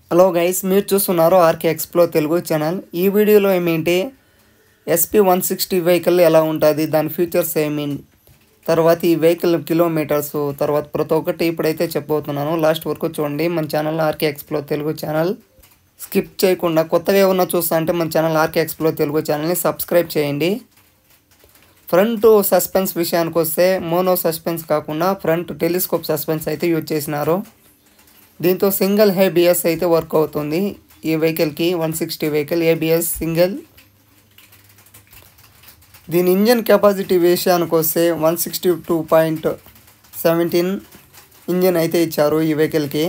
hello guys మీరు చూస్తున్నారు RK explore Telugu channel ఈ వీడియోలో ఏమేంటి ఎస్పీ వన్ సిక్స్టీ వెహికల్ ఎలా ఉంటుంది దాని ఫీచర్స్ ఏమి తర్వాత ఈ వెహికల్ కిలోమీటర్స్ తర్వాత ప్రతి ఒక్కటి ఇప్పుడైతే చెప్పబోతున్నాను లాస్ట్ వరకు చూడండి మన channel RK explore Telugu channel skip చేయకుండా కొత్తగా ఏమన్నా చూస్తా అంటే మన ఛానల్ ఆర్కే ఎక్స్ప్లో తెలుగు ఛానల్ని సబ్స్క్రైబ్ చేయండి ఫ్రంట్ సస్పెన్స్ విషయానికి వస్తే మోనో సస్పెన్స్ కాకుండా ఫ్రంట్ టెలిస్కోప్ సస్పెన్స్ అయితే యూజ్ చేసినారు దీంతో సింగిల్ ఏబిఎస్ అయితే వర్క్ అవుతుంది ఈ వెహికల్కి one sixty vehicle ABS single దీని ఇంజన్ కెపాసిటీ విషయానికి వస్తే one sixty two point seventeen engine అయితే ఇచ్చారు ఈ వెహికల్కి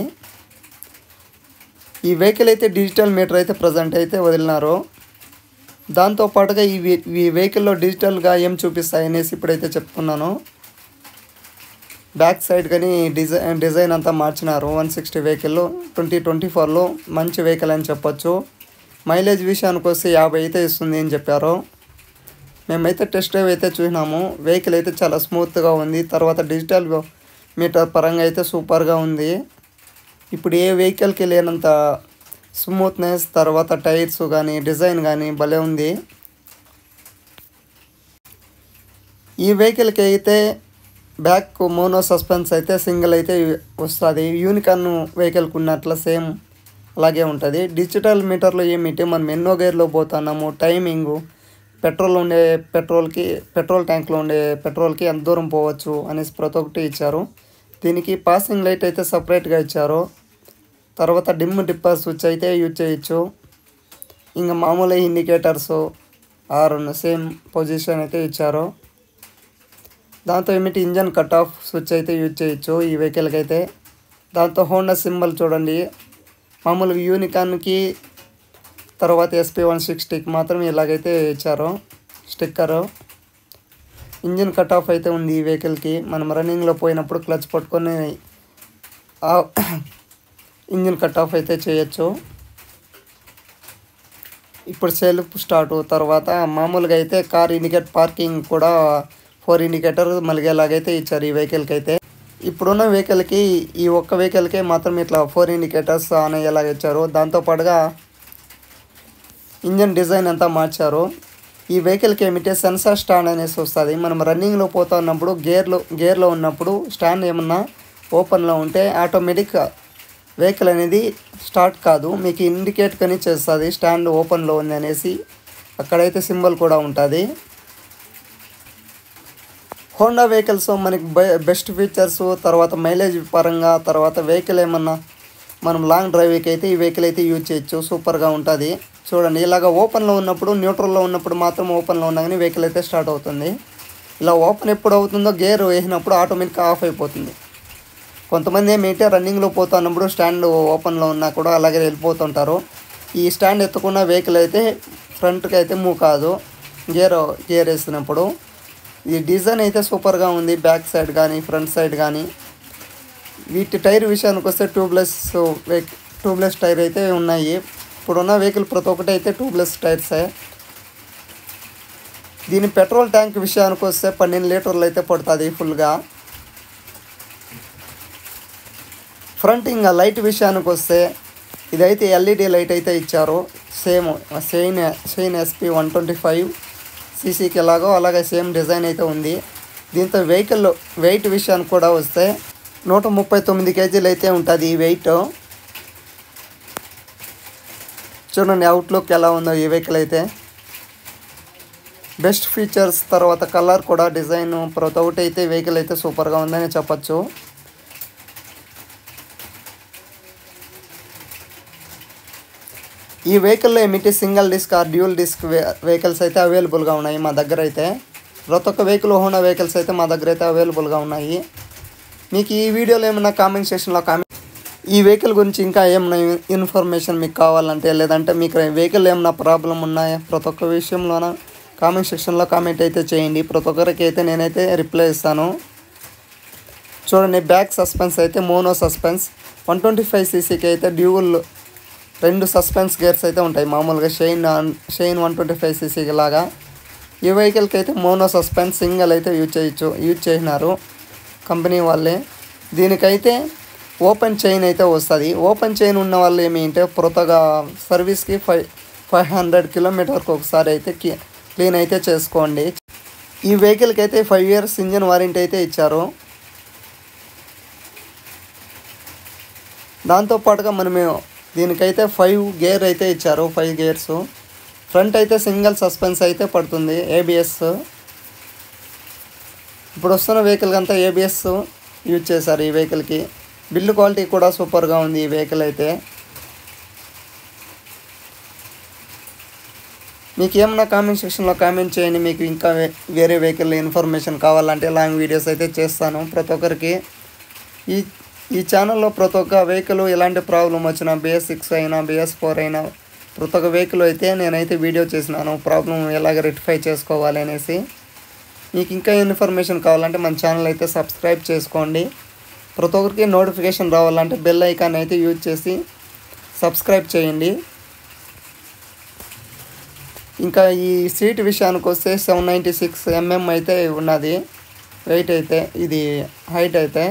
ఈ వెహికల్ అయితే డిజిటల్ మీటర్ అయితే ప్రజెంట్ అయితే వదిలినారు దాంతో పాటుగా ఈ వే- ఈ వెహికల్లో డిజిటల్గా ఏం చూపిస్తాయి అనేసి ఇప్పుడైతే చెప్తున్నాను బ్యాక్ సైడ్ కానీ డిజైన్ డిజైన్ అంతా మార్చినారు one sixty vehicle twenty twenty ఫోర్లో మంచి వెహికల్ అని చెప్పొచ్చు మైలేజ్ విషయానికి వస్తే యాభై అయితే ఇస్తుంది అని చెప్పారు మేమైతే టెస్ట్ డ్రైవ్ అయితే చూసినాము వెహికల్ అయితే చాలా స్మూత్గా ఉంది తర్వాత డిజిటల్ మీటర్ పరంగా అయితే సూపర్గా ఉంది ఇప్పుడు ఏ వెహికల్కి లేనంత స్మూత్నెస్ తర్వాత టైర్స్ కానీ డిజైన్ కానీ భలే ఉంది ఈ వెహికల్కి అయితే బ్యాక్ మోనో సస్పెన్స్ అయితే సింగిల్ అయితే వస్తుంది యూనికాన్ వెహికల్కి ఉన్నట్ల సేమ్ అలాగే ఉంటుంది డిజిటల్ మీటర్లో ఏమిటి మనం ఎన్నో గేర్లో పోతున్నాము టైమింగు పెట్రోల్ ఉండే పెట్రోల్కి పెట్రోల్ ట్యాంక్లో ఉండే పెట్రోల్కి ఎంత దూరం పోవచ్చు అనేసి ప్రతి ఒక్కటి ఇచ్చారు దీనికి పాసింగ్ లైట్ అయితే సపరేట్గా ఇచ్చారు తర్వాత డిమ్ డిప్పర్ స్విచ్ అయితే యూజ్ చేయొచ్చు ఇంకా మామూలు ఇండికేటర్స్ ఆర్ సేమ్ పొజిషన్ అయితే ఇచ్చారు దాంతో ఏమిటి ఇంజన్ కట్ ఆఫ్ స్విచ్ అయితే యూజ్ చేయొచ్చు ఈ వెహికల్కి అయితే దాంతో హోండా సింబల్ చూడండి మామూలుగా యూనికాన్కి తర్వాత ఎస్పీ వన్ సిక్స్టీకి మాత్రం ఇలాగైతే ఇచ్చారు స్టిక్కరు ఇంజిన్ కట్ ఆఫ్ అయితే ఉంది ఈ వెహికల్కి మనం రన్నింగ్లో పోయినప్పుడు క్లచ్ పట్టుకొని ఆ- ఇంజిన్ కట్ ఆఫ్ అయితే చేయొచ్చు ఇప్పుడు సెల్ఫ్ స్టార్ట్ తర్వాత మామూలుగా అయితే కార్ ఇండికేట్ పార్కింగ్ కూడా ఫోర్ ఇండికేటర్ మలిగేలాగైతే ఇచ్చారు ఈ వెహికల్కి అయితే ఇప్పుడున్న వెహికల్కి ఈ ఒక్క వెహికల్కే మాత్రం ఇట్లా ఫోర్ ఇండికేటర్స్ ఆన్ అయ్యేలాగా ఇచ్చారు దాంతోపాటుగా ఇంజన్ డిజైన్ అంతా మార్చారు ఈ వెహికల్కి ఏమిటే సెన్సార్ స్టాండ్ అనేసి వస్తుంది మనం రన్నింగ్లో పోతా ఉన్నప్పుడు గేర్లో గేర్లో ఉన్నప్పుడు స్టాండ్ ఏమన్నా ఓపెన్లో ఉంటే ఆటోమేటిక్ వెహికల్ అనేది స్టార్ట్ కాదు మీకు ఇండికేట్ కానీ చేస్తుంది స్టాండ్ ఓపెన్లో ఉంది అనేసి అక్కడైతే సింబల్ కూడా ఉంటుంది హోండా వెహికల్స్ మనకి బె- బెస్ట్ ఫీచర్స్ తర్వాత మైలేజ్ పరంగా తర్వాత వెహికల్ ఏమన్నా మనం లాంగ్ డ్రైవ్కి అయితే ఈ వెహికల్ అయితే యూజ్ చేయొచ్చు సూపర్గా ఉంటుంది చూడండి ఇలాగ ఓపెన్లో ఉన్నప్పుడు న్యూట్రల్లో ఉన్నప్పుడు మాత్రం ఓపెన్లో ఉన్నా కానీ వెహికల్ అయితే స్టార్ట్ అవుతుంది ఇలా ఓపెన్ ఎప్పుడు అవుతుందో గేర్ వేసినప్పుడు ఆటోమేటిక్గా ఆఫ్ అయిపోతుంది కొంతమంది ఏమైతే రన్నింగ్లో పోతున్నప్పుడు స్టాండ్ ఓపెన్లో ఉన్నా కూడా అలాగే వెళ్ళిపోతుంటారు ఈ స్టాండ్ ఎత్తుకున్న వెహికల్ అయితే ఫ్రంట్కి అయితే మూవ్ కాదు గేర్ గేర్ వేసినప్పుడు ఈ డిజైన్ అయితే సూపర్గా ఉంది బ్యాక్ సైడ్ కానీ ఫ్రంట్ సైడ్ కానీ వీటి టైర్ విషయానికి వస్తే ట్యూబ్లెస్ ట్యూబ్లెస్ టైర్ అయితే ఉన్నాయి ఇప్పుడున్న వెహికల్ ప్రతి ఒక్కటి అయితే ట్యూబ్లెస్ టైర్సే దీని పెట్రోల్ ట్యాంక్ విషయానికి వస్తే పన్నెండు లీటర్లు అయితే పడుతుంది ఫుల్గా ఫ్రంట్ ఇంకా లైట్ విషయానికి వస్తే ఇదైతే ఎల్ఈడి లైట్ అయితే ఇచ్చారు same shine shine SP one twenty five సీసీకి ఎలాగో అలాగే సేమ్ డిజైన్ అయితే ఉంది దీంతో వెహికల్ వెయిట్ విషయానికి కూడా వస్తే నూట ముప్పై తొమ్మిది కేజీలు అయితే ఉంటుంది ఈ వెయిట్ చూడండి అవుట్లుక్ ఎలా ఉందో ఈ వెహికల్ అయితే బెస్ట్ ఫీచర్స్ తర్వాత కలర్ కూడా డిజైన్ ప్రతి ఒక్కటి అయితే వెహికల్ అయితే సూపర్గా ఉందని చెప్పచ్చు ఈ వెహికల్లో ఏమిటి single disc or dual disc vehicles అయితే అవైలబుల్గా ఉన్నాయి మా దగ్గర అయితే ప్రతి ఒక్క వెహికల్ హోండా వెహికల్స్ అయితే మా దగ్గర అయితే అవైలబుల్గా ఉన్నాయి మీకు ఈ వీడియోలో ఏమైనా కామెంట్ సెక్షన్లో కామెంట్ ఈ వెహికల్ గురించి ఇంకా ఏమైనా ఇన్ఫర్మేషన్ మీకు కావాలంటే లేదంటే మీకు వెహికల్ ఏమైనా ప్రాబ్లం ఉన్నాయా ప్రతి ఒక్క విషయంలోన కామెంట్ సెక్షన్లో కామెంట్ అయితే చేయండి ప్రతి ఒక్కరికి అయితే నేనైతే రిప్లై ఇస్తాను చూడండి బ్యాక్ సస్పెన్స్ అయితే mono suspense one twenty five సీసీకి అయితే డ్యూల్ రెండు సస్పెన్స్ గేర్స్ అయితే ఉంటాయి మామూలుగా shine shine one twenty five సీసీకి లాగా ఈ వెహికల్కి అయితే మోనో సస్పెన్స్ సింగిల్ అయితే యూజ్ చేయొచ్చు యూజ్ చేసినారు కంపెనీ వాళ్ళే దీనికైతే ఓపెన్ చైన్ అయితే వస్తుంది ఓపెన్ చైన్ ఉన్న వాళ్ళు ఏమి అంటే కొత్తగా సర్వీస్కి ఫైవ్ ఫైవ్ హండ్రెడ్ కిలోమీటర్కి ఒకసారి అయితే కి- క్లీన్ అయితే చేసుకోండి ఈ వెహికల్కి అయితే ఫైవ్ ఇయర్స్ ఇంజన్ వారంటీ అయితే ఇచ్చారు దాంతోపాటుగా మనము దీనికైతే ఫైవ్ గేర్ అయితే ఇచ్చారు ఫైవ్ గేర్స్ ఫ్రంట్ అయితే సింగిల్ సస్పెన్స్ అయితే పడుతుంది ఏబిఎస్ ఇప్పుడు వస్తున్న వెహికల్ అంతా ఏబిఎస్ యూజ్ చేశారు ఈ వెహికల్కి బిల్డ్ క్వాలిటీ కూడా సూపర్గా ఉంది ఈ వెహికల్ అయితే మీకు ఏమన్నా కామెంట్ సెక్షన్లో కామెంట్ చేయండి మీకు ఇంకా వే- వేరే వెహికల్ ఇన్ఫర్మేషన్ కావాలంటే లాంగ్ వీడియోస్ అయితే చేస్తాను ప్రతి ఒక్కరికి ఈ ఈ ఛానల్లో ప్రతి ఒక్క వెహికల్ ఎలాంటి ప్రాబ్లం వచ్చినా బిఎస్ సిక్స్ అయినా బిఎస్ ఫోర్ అయినా ప్రతి ఒక్క వెహికల్ అయితే నేనైతే వీడియో చేసినాను ప్రాబ్లం ఎలాగ రెక్టిఫై చేసుకోవాలి అనేసి మీకు ఇంకా ఇన్ఫర్మేషన్ కావాలంటే మన ఛానల్ అయితే సబ్స్క్రైబ్ చేసుకోండి ప్రతి ఒక్కరికి నోటిఫికేషన్ రావాలంటే బెల్ ఐకాన్ అయితే యూజ్ చేసి సబ్స్క్రైబ్ చేయండి ఇంకా ఈ సీట్ విషయానికి వస్తే సెవెన్ నైంటీ సిక్స్ ఎంఎం అయితే ఉన్నది వెయిట్ అయితే ఇది హైట్ అయితే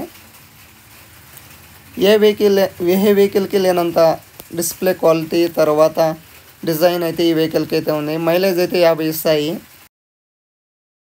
ఏ వెహికల్ ఏ వెహికల్కి లేనంత డిస్ప్లే క్వాలిటీ తర్వాత డిజైన్ అయితే ఈ వెహికల్కి అయితే ఉంది మైలేజ్ అయితే యాభై ఇస్తాయి